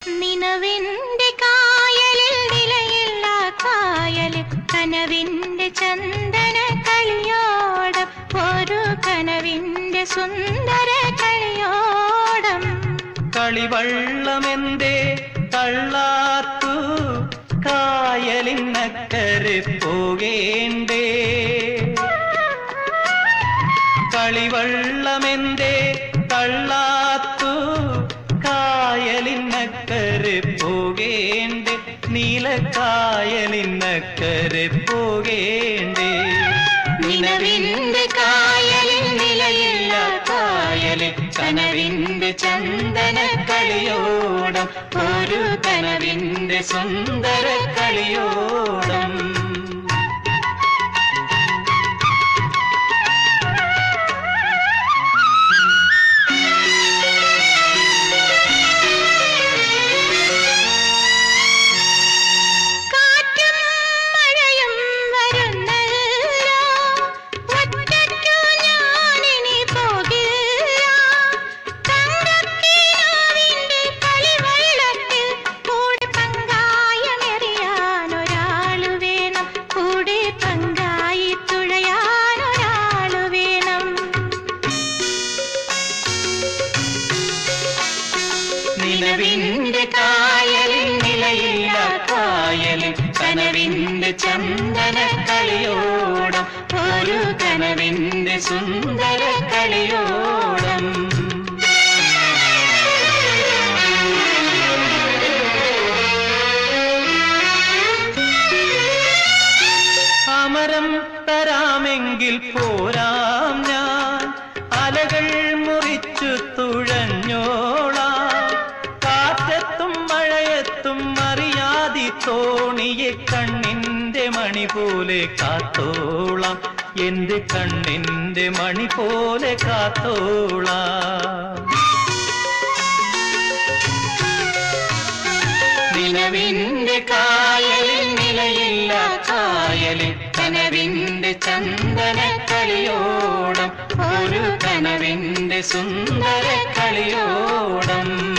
നിലവിന്റെ കായലിൽ നിലയില്ല കായലിൽ കനവിന്റെ ചന്ദന കളിയോടം ഒരു കനവിന്റെ സുന്ദര കളിയോടം കളിവള്ളമെന്തേ തള്ളാത്തു കായലിനക്കരെ പോകേണ്ടേ കളിവള്ളമെന്തേ തള്ളാത്തു കായലിനക്കരെ പോകേണ്ടേ നീലക്കായലിനക്കരെ പോകേണ്ടേ നിലവിന്റെ കായലിൽ നിലയില്ല കായലിൽ കനവിന്റെ ചന്ദന കളിയോടം ഒരു കനവിന്റെ സുന്ദര കളിയോടം കാറ്റും മഴയും വരുന്നല്ലോ ഒറ്റയ്ക്കു ഞാനിനി പോകില്ല തങ്കക്കിനാവിന്റെ കളിവെള്ളത്തിൽ കൂടെ പങ്കായമെറിയാനൊരാളു വേണം കൂടെ പങ്കായി തുഴയാനൊരാളു വേണം നിലവിന്റെ കായലിൽ നിലയില്ല കായലിൽ കനവിന്റെ ചന്ദന കളിയോടം ഒരു കനവിന്റെ സുന്ദര കളിയോടം അമരം തരാമെങ്കിൽ പോരാം ഞാൻ അലകൾ മുറിച്ചു തുഴഞ്ഞോളാം കാറ്റത്തും മഴയത്തും അറിയാതി തോണിയെ കണ്ണിന്റെ മണി പോലെ കാത്തോളാം എന്റെ കണ്ണിന്റെ മണി പോലെ കാത്തോളാം നിലവിന്റെ കായലിൽ നിലയില്ല കായലിൽ കനവിന്റെ ചന്ദന കളിയോടം ഒരു കനവിന്റെ സുന്ദര കളിയോടം